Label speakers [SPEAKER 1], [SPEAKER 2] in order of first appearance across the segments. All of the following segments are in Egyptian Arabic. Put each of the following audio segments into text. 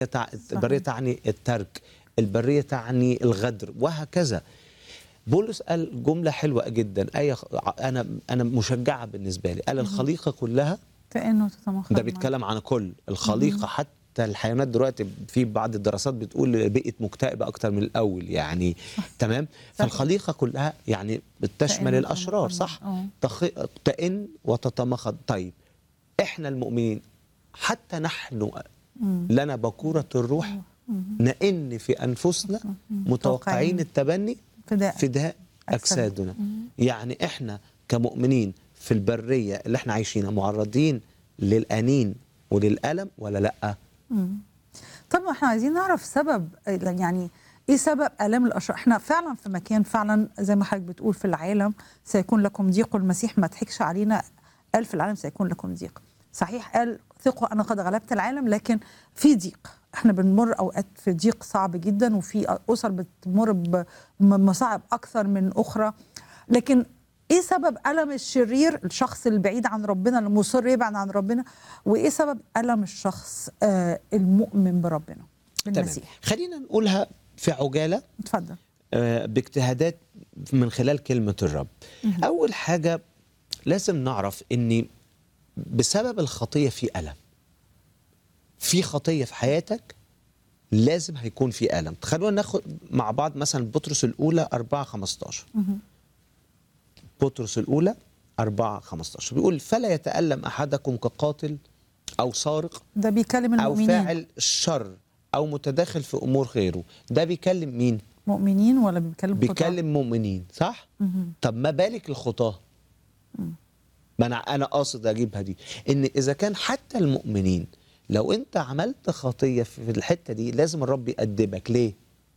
[SPEAKER 1] تع- البريه تعني الترك البريه تعني الغدر وهكذا بولس قال جمله حلوه جدا ايه خ- انا انا مشجعه بالنسبه لي قال الخليقه كلها
[SPEAKER 2] كأنه تتمخض
[SPEAKER 1] ده بيتكلم عن كل الخليقه حتى الحيوانات دلوقتي في بعض الدراسات بتقول بقت مكتئبه اكتر من الاول يعني تمام فالخليقه كلها يعني بتشمل
[SPEAKER 2] تئن
[SPEAKER 1] الاشرار
[SPEAKER 2] وتتمخض.
[SPEAKER 1] صح
[SPEAKER 2] آه.
[SPEAKER 1] تخ... تئن وتتمخض طيب احنا المؤمنين حتى نحن لنا بكوره الروح نئن في انفسنا متوقعين
[SPEAKER 2] متوقعين.
[SPEAKER 1] التبني
[SPEAKER 2] فداء
[SPEAKER 1] فداء
[SPEAKER 2] أجسادنا.
[SPEAKER 1] اجسادنا يعني احنا كمؤمنين في البريه اللي احنا عايشينها معرضين للانين وللالم ولا لا
[SPEAKER 2] طب احنا عايزين نعرف سبب يعني ايه سبب الام الاشرار احنا فعلا في مكان فعلا زي ما حضرتك بتقول في العالم سيكون لكم ضيق والمسيح ما ضحكش علينا قال في العالم سيكون لكم ضيق صحيح قال ثقوا انا قد غلبت العالم لكن في ضيق احنا بنمر اوقات في ضيق صعب جدا وفي اسر بتمر بمصاعب اكثر من اخرى لكن ايه سبب الم الشرير الشخص البعيد عن ربنا المصر يبعد عن ربنا وايه سبب الم الشخص آه المؤمن بربنا
[SPEAKER 1] تمام
[SPEAKER 2] بالمسيح
[SPEAKER 1] خلينا نقولها في عجاله
[SPEAKER 2] اتفضل
[SPEAKER 1] آه، باجتهادات من خلال كلمه الرب اول حاجه لازم نعرف ان بسبب الخطيه في الم في خطيه في حياتك لازم هيكون في الم خلونا ناخد مع بعض مثلا بطرس الاولى 4 15 بطرس الاولى 4 15 بيقول فلا يتالم احدكم كقاتل او سارق
[SPEAKER 2] ده بيكلم
[SPEAKER 1] او
[SPEAKER 2] المؤمنين
[SPEAKER 1] فاعل الشر او متداخل في امور غيره ده بيكلم مين
[SPEAKER 2] مؤمنين ولا بيكلم خطاة؟
[SPEAKER 1] بيكلم مؤمنين صح طب ما بالك الخطاه ما انا انا قاصد اجيبها دي ان اذا كان حتى المؤمنين لو انت عملت خطيه في الحته دي لازم الرب يأدبك ليه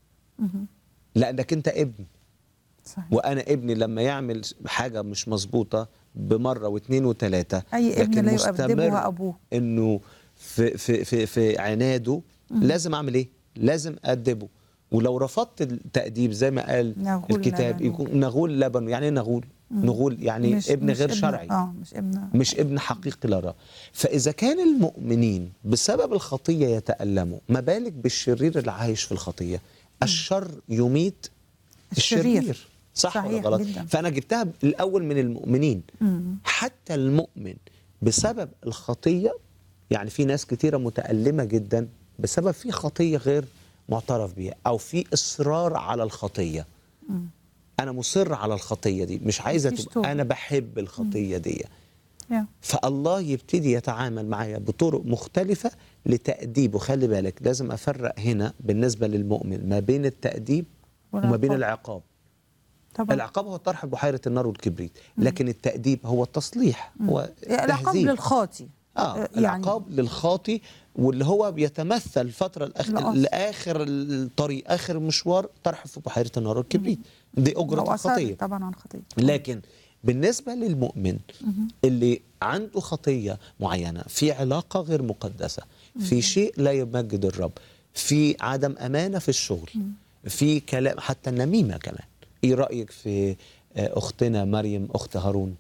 [SPEAKER 1] لانك انت ابن
[SPEAKER 2] صحيح.
[SPEAKER 1] وانا ابني لما يعمل حاجه مش مظبوطه بمره واثنين وثلاثه
[SPEAKER 2] اي ابن
[SPEAKER 1] لكن
[SPEAKER 2] لا
[SPEAKER 1] مستمر
[SPEAKER 2] يؤدبه ابوه
[SPEAKER 1] انه في في في في عناده لازم اعمل ايه؟ لازم ادبه ولو رفضت التأديب زي ما قال
[SPEAKER 2] نغول
[SPEAKER 1] الكتاب
[SPEAKER 2] لبنه.
[SPEAKER 1] يكون نغول لبنه يعني ايه نغول؟ نغول يعني
[SPEAKER 2] مش
[SPEAKER 1] ابن
[SPEAKER 2] مش
[SPEAKER 1] غير
[SPEAKER 2] ابن
[SPEAKER 1] شرعي
[SPEAKER 2] اه مش ابن
[SPEAKER 1] مش ابن حقيقي لرا فإذا كان المؤمنين بسبب الخطية يتألموا ما بالك بالشرير اللي عايش في الخطية الشر يميت
[SPEAKER 2] الشرير.
[SPEAKER 1] الشرير صح ولا
[SPEAKER 2] صحيح
[SPEAKER 1] غلط
[SPEAKER 2] جدا.
[SPEAKER 1] فأنا جبتها الأول من المؤمنين حتى المؤمن بسبب الخطية يعني في ناس كتيرة متألمة جدا بسبب في خطية غير معترف بيها أو في إصرار على الخطية أنا مصر على الخطية دي مش عايزة
[SPEAKER 2] مفيش
[SPEAKER 1] تبقى
[SPEAKER 2] توبة.
[SPEAKER 1] أنا بحب الخطية دي
[SPEAKER 2] يا.
[SPEAKER 1] فالله يبتدي يتعامل معايا بطرق مختلفة لتأديبه خلي بالك لازم أفرق هنا بالنسبة للمؤمن ما بين التأديب وما بين
[SPEAKER 2] والعقاب.
[SPEAKER 1] العقاب
[SPEAKER 2] طبعا
[SPEAKER 1] العقاب هو طرح بحيرة النار والكبريت لكن التأديب هو التصليح هو
[SPEAKER 2] العقاب
[SPEAKER 1] تهذيب.
[SPEAKER 2] للخاطي
[SPEAKER 1] اه
[SPEAKER 2] يعني
[SPEAKER 1] العقاب للخاطي واللي هو بيتمثل الفترة الأخ...
[SPEAKER 2] الأصل.
[SPEAKER 1] لآخر الطريق آخر المشوار طرح في بحيرة النار والكبريت دي أجرة
[SPEAKER 2] أو أثار
[SPEAKER 1] الخطية
[SPEAKER 2] طبعا عن خطيه
[SPEAKER 1] لكن بالنسبة للمؤمن اللي عنده خطية معينة في علاقة غير مقدسة في شيء لا يمجد الرب في عدم أمانة في الشغل في كلام حتى النميمة كمان إيه رأيك في آه، أختنا مريم أخت هارون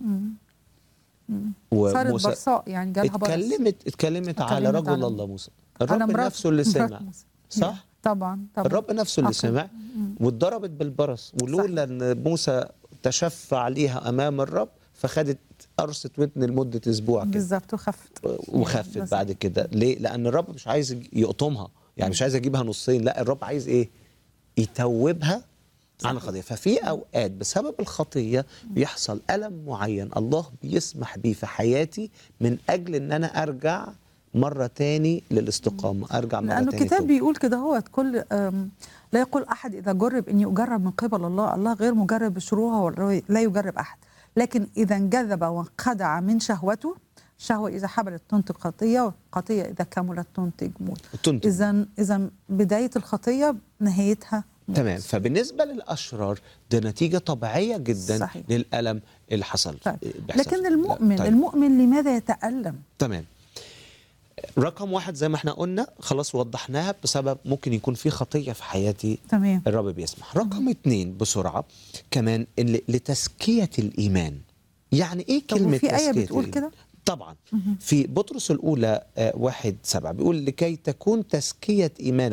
[SPEAKER 2] صارت برصاء يعني جالها برص
[SPEAKER 1] اتكلمت اتكلمت على
[SPEAKER 2] اتكلمت
[SPEAKER 1] رجل
[SPEAKER 2] على-
[SPEAKER 1] الله موسى
[SPEAKER 2] على
[SPEAKER 1] الرب
[SPEAKER 2] مرات-
[SPEAKER 1] نفسه اللي
[SPEAKER 2] مرات
[SPEAKER 1] سمع
[SPEAKER 2] موسى.
[SPEAKER 1] صح
[SPEAKER 2] طبعا طبعا
[SPEAKER 1] الرب نفسه اللي
[SPEAKER 2] حقيقي.
[SPEAKER 1] سمع واتضربت بالبرص ولولا ان موسى تشفع ليها امام الرب فخدت قرصه ودن لمده اسبوع كده
[SPEAKER 2] بالظبط وخفت
[SPEAKER 1] وخفت
[SPEAKER 2] بس.
[SPEAKER 1] بعد كده ليه؟ لان الرب مش عايز يقطمها يعني مش عايز يجيبها نصين لا الرب عايز ايه؟ يتوبها عن الخطيه ففي اوقات بسبب الخطيه بيحصل الم معين الله بيسمح بيه في حياتي من اجل ان انا ارجع مره تاني للاستقامه ارجع مره
[SPEAKER 2] لانه
[SPEAKER 1] تاني
[SPEAKER 2] الكتاب
[SPEAKER 1] توبة.
[SPEAKER 2] بيقول كده هو كل أم، لا يقول احد اذا جرب اني اجرب من قبل الله الله غير مجرب بشروره ولا لا يجرب احد لكن اذا انجذب وانخدع من شهوته الشهوه اذا حبلت تنتج خطيه والخطيه اذا كملت تنتج موت
[SPEAKER 1] تنتج.
[SPEAKER 2] اذا اذا بدايه الخطيه نهايتها موت.
[SPEAKER 1] تمام فبالنسبه للاشرار ده نتيجه طبيعيه جدا
[SPEAKER 2] صحيح.
[SPEAKER 1] للالم اللي حصل
[SPEAKER 2] طيب.
[SPEAKER 1] بيحصل.
[SPEAKER 2] لكن المؤمن
[SPEAKER 1] طيب.
[SPEAKER 2] المؤمن لماذا يتالم
[SPEAKER 1] تمام رقم واحد زي ما احنا قلنا خلاص وضحناها بسبب ممكن يكون في خطيه في حياتي
[SPEAKER 2] تمام
[SPEAKER 1] الرب بيسمح رقم اتنين بسرعه كمان إن لتزكيه الايمان يعني ايه
[SPEAKER 2] طب
[SPEAKER 1] كلمه
[SPEAKER 2] وفي ايه
[SPEAKER 1] تزكيه
[SPEAKER 2] بتقول
[SPEAKER 1] الإيمان؟
[SPEAKER 2] كده
[SPEAKER 1] طبعا في بطرس الاولى آه، واحد سبعة بيقول لكي تكون تزكيه ايمان